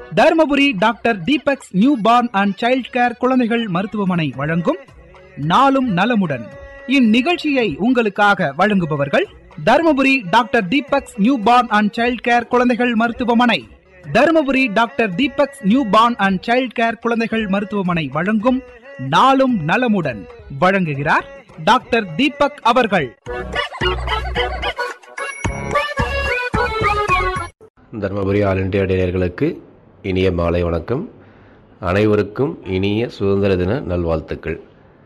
Dharmapuri doctor Deepak's newborn and child care குழந்தைகள் மருத்துவமனை வழங்கும் நாளும் நலமுடன் இந்நிகழ்ச்சியை உங்களுக்காக வழங்குபவர்கள் Dharmapuri doctor Deepak's newborn and child care குழந்தைகள் மருத்துவமனை Dharmapuri doctor Deepak's newborn and child care குழந்தைகள் மருத்துவமனை வழங்கும் நாளும் நலமுடன் வழங்குகிறார் டாக்டர் தீபக் அவர்கள் தருமபுரி ஆல் இண்டியா நேயர்களுக்கு இனிய மாலை வணக்கம் அனைவருக்கும் இனிய சுதந்திர தின நல்வாழ்த்துக்கள்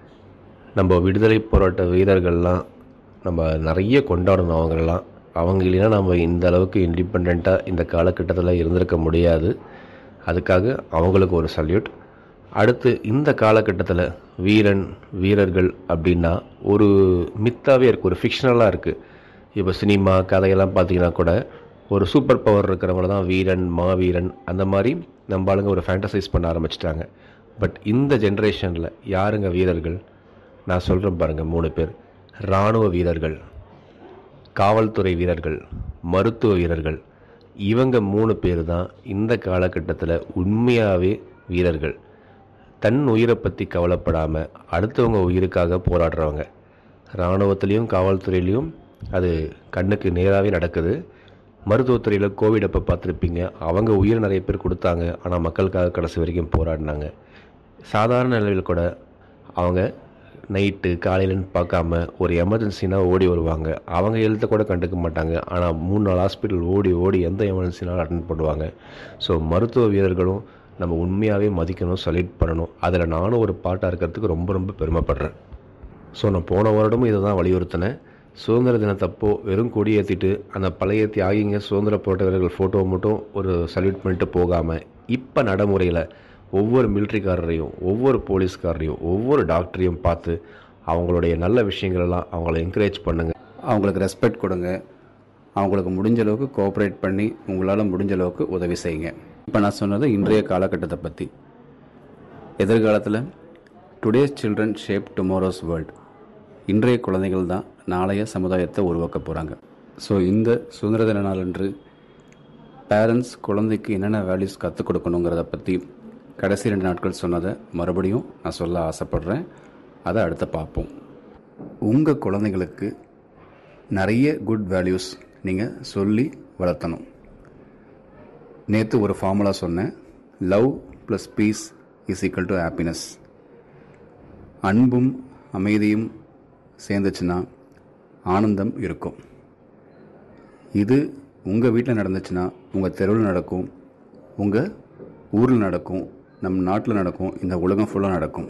நம்ம விடுதலை போராட்ட வீரர்கள்லாம் நம்ம நிறைய கொண்டாடணும் அவங்களெல்லாம் அவங்க இல்லைன்னா நம்ம இந்த அளவுக்கு இண்டிபெண்ட்டாக இந்த காலகட்டத்தில் இருந்திருக்க முடியாது அதுக்காக அவங்களுக்கு ஒரு சல்யூட் அடுத்து இந்த காலகட்டத்தில் வீரன் வீரர்கள் அப்படின்னா ஒரு மித்தாவே இருக்குது ஒரு ஃபிக்ஷனலாக இருக்குது இப்போ சினிமா கதையெல்லாம் பார்த்தீங்கன்னா கூட ஒரு சூப்பர் பவர் இருக்கிறவங்கள தான் வீரன் மாவீரன் அந்த மாதிரி நம்ம ஆளுங்க ஒரு ஃபேண்டசைஸ் பண்ண ஆரம்பிச்சிட்டாங்க பட் இந்த ஜென்ரேஷனில் யாருங்க வீரர்கள் நான் சொல்கிறேன் பாருங்கள் மூணு பேர் இராணுவ வீரர்கள் காவல்துறை வீரர்கள் மருத்துவ வீரர்கள் இவங்க மூணு பேர் தான் இந்த காலகட்டத்தில் உண்மையாகவே வீரர்கள் தன் உயிரை பற்றி கவலைப்படாமல் அடுத்தவங்க உயிருக்காக போராடுறவங்க இராணுவத்துலேயும் காவல்துறையிலையும் அது கண்ணுக்கு நேராகவே நடக்குது மருத்துவத்துறையில் கோவிட் அப்போ பார்த்துருப்பீங்க அவங்க உயிர் நிறைய பேர் கொடுத்தாங்க ஆனால் மக்களுக்காக கடைசி வரைக்கும் போராடினாங்க சாதாரண நிலையில் கூட அவங்க நைட்டு காலையிலன்னு பார்க்காம ஒரு எமர்ஜென்சினா ஓடி வருவாங்க அவங்க ஹெல்த்தை கூட கண்டுக்க மாட்டாங்க ஆனால் மூணு நாள் ஹாஸ்பிட்டல் ஓடி ஓடி எந்த எமர்ஜென்சினாலும் அட்டன் பண்ணுவாங்க ஸோ மருத்துவ வீரர்களும் நம்ம உண்மையாகவே மதிக்கணும் சல்யூட் பண்ணணும் அதில் நானும் ஒரு பாட்டாக இருக்கிறதுக்கு ரொம்ப ரொம்ப பெருமைப்படுறேன் ஸோ நான் போன வருடமும் இதை தான் வலியுறுத்தினேன் சுதந்திர தினத்தப்போ வெறும் கொடி ஏற்றிட்டு அந்த பழைய தியாகிங்க சுதந்திர போராட்ட வீரர்கள் ஃபோட்டோவை மட்டும் ஒரு சல்யூட் பண்ணிட்டு போகாமல் இப்போ நடைமுறையில் ஒவ்வொரு மிலிட்ரிக்காரரையும் ஒவ்வொரு போலீஸ்காரரையும் ஒவ்வொரு டாக்டரையும் பார்த்து அவங்களுடைய நல்ல விஷயங்களெல்லாம் அவங்கள என்கரேஜ் பண்ணுங்கள் அவங்களுக்கு ரெஸ்பெக்ட் கொடுங்க அவங்களுக்கு முடிஞ்ச அளவுக்கு கோஆப்ரேட் பண்ணி உங்களால் முடிஞ்ச அளவுக்கு உதவி செய்யுங்க இப்போ நான் சொன்னது இன்றைய காலகட்டத்தை பற்றி எதிர்காலத்தில் today's children shape tomorrow's world இன்றைய குழந்தைகள் தான் நாளைய சமுதாயத்தை உருவாக்க போகிறாங்க ஸோ இந்த சுதந்திர தின நாளன்று பேரண்ட்ஸ் குழந்தைக்கு என்னென்ன வேல்யூஸ் கற்றுக் கொடுக்கணுங்கிறத பற்றி கடைசி ரெண்டு நாட்கள் சொன்னதை மறுபடியும் நான் சொல்ல ஆசைப்பட்றேன் அதை அடுத்து பார்ப்போம் உங்கள் குழந்தைங்களுக்கு நிறைய குட் வேல்யூஸ் நீங்கள் சொல்லி வளர்த்தணும் நேற்று ஒரு ஃபார்முலா சொன்னேன் love plus peace is equal to happiness அன்பும் அமைதியும் சேர்ந்துச்சுன்னா ஆனந்தம் இருக்கும் இது உங்கள் வீட்டில் நடந்துச்சுன்னா உங்கள் தெருவில் நடக்கும் உங்கள் ஊரில் நடக்கும் நம் நாட்டில் நடக்கும் இந்த உலகம் ஃபுல்லாக நடக்கும்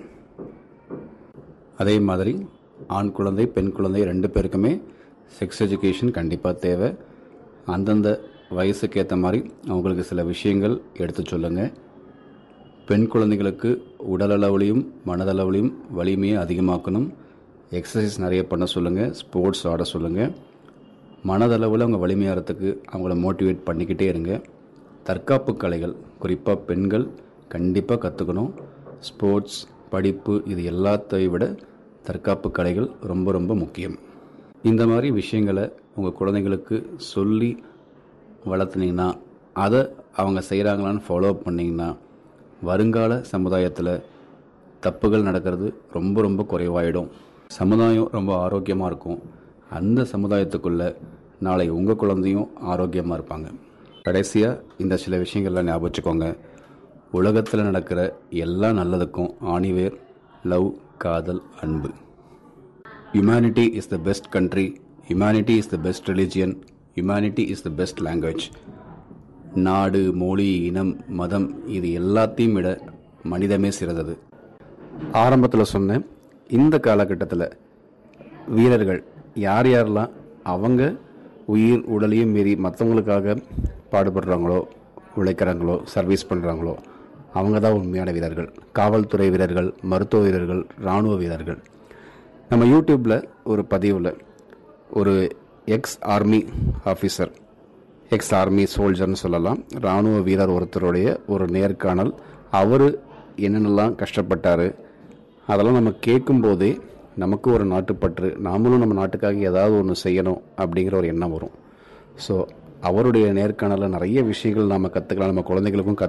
அதே மாதிரி ஆண் குழந்தை பெண் குழந்தை ரெண்டு பேருக்குமே செக்ஸ் எஜுகேஷன் கண்டிப்பாக தேவை அந்தந்த வயசுக்கு ஏற்ற மாதிரி அவங்களுக்கு சில விஷயங்கள் எடுத்து சொல்லுங்கள் பெண் குழந்தைகளுக்கு உடலளவுலையும் மனதளவுலையும் வலிமையை அதிகமாக்கணும் எக்ஸசைஸ் நிறைய பண்ண சொல்லுங்கள் ஸ்போர்ட்ஸ் ஆட சொல்லுங்கள் மனதளவில் அவங்க வலிமையாகிறதுக்கு அவங்கள மோட்டிவேட் பண்ணிக்கிட்டே இருங்க தற்காப்பு கலைகள் குறிப்பாக பெண்கள் கண்டிப்பாக கற்றுக்கணும் ஸ்போர்ட்ஸ் படிப்பு இது எல்லாத்தையும் விட தற்காப்பு கலைகள் ரொம்ப ரொம்ப முக்கியம் இந்த மாதிரி விஷயங்களை உங்கள் குழந்தைங்களுக்கு சொல்லி வளர்த்துனீங்கன்னா அதை அவங்க செய்கிறாங்களான்னு ஃபாலோ பண்ணிங்கன்னா வருங்கால சமுதாயத்தில் தப்புகள் நடக்கிறது ரொம்ப ரொம்ப குறைவாயிடும் சமுதாயம் ரொம்ப ஆரோக்கியமாக இருக்கும் அந்த சமுதாயத்துக்குள்ள நாளை உங்கள் குழந்தையும் ஆரோக்கியமாக இருப்பாங்க கடைசியாக இந்த சில விஷயங்கள்லாம் ஞாபகம் வச்சுக்கோங்க உலகத்தில் நடக்கிற எல்லா நல்லதுக்கும் ஆணிவேர் லவ் காதல் அன்பு humanity is the best country humanity is the best religion humanity is the best language நாடு மொழி இனம் மதம் இது எல்லாத்தையும் விட மனிதமே சிறந்தது ஆரம்பத்தில் சொன்னேன் இந்த காலகட்டத்தில் வீரர்கள் யார் யாரெல்லாம் அவங்க உயிர் உடலையும் மீறி மற்றவங்களுக்காக பாடுபடுறாங்களோ உழைக்கிறாங்களோ சர்வீஸ் பண்ணுறாங்களோ அவங்க தான் உண்மையான வீரர்கள் காவல்துறை வீரர்கள் மருத்துவ வீரர்கள் இராணுவ வீரர்கள் நம்ம யூடியூப்பில் ஒரு பதிவில் ஒரு ex army officer ex army சோல்ஜர்னு சொல்லலாம் இராணுவ வீரர் ஒருத்தருடைய ஒரு நேர்காணல் அவர் என்னென்னலாம் கஷ்டப்பட்டார் அதெல்லாம் நம்ம கேட்கும்போதே நமக்கு ஒரு நாட்டுப்பற்று நாமளும் நம்ம நாட்டுக்காக ஏதாவது ஒன்று செய்யணும் அப்படிங்கிற ஒரு எண்ணம் வரும் ஸோ அவருடைய நேர்காணலில் நிறைய விஷயங்கள் நாம் கற்றுக்கலாம் நம்ம குழந்தைகளுக்கும் கற்று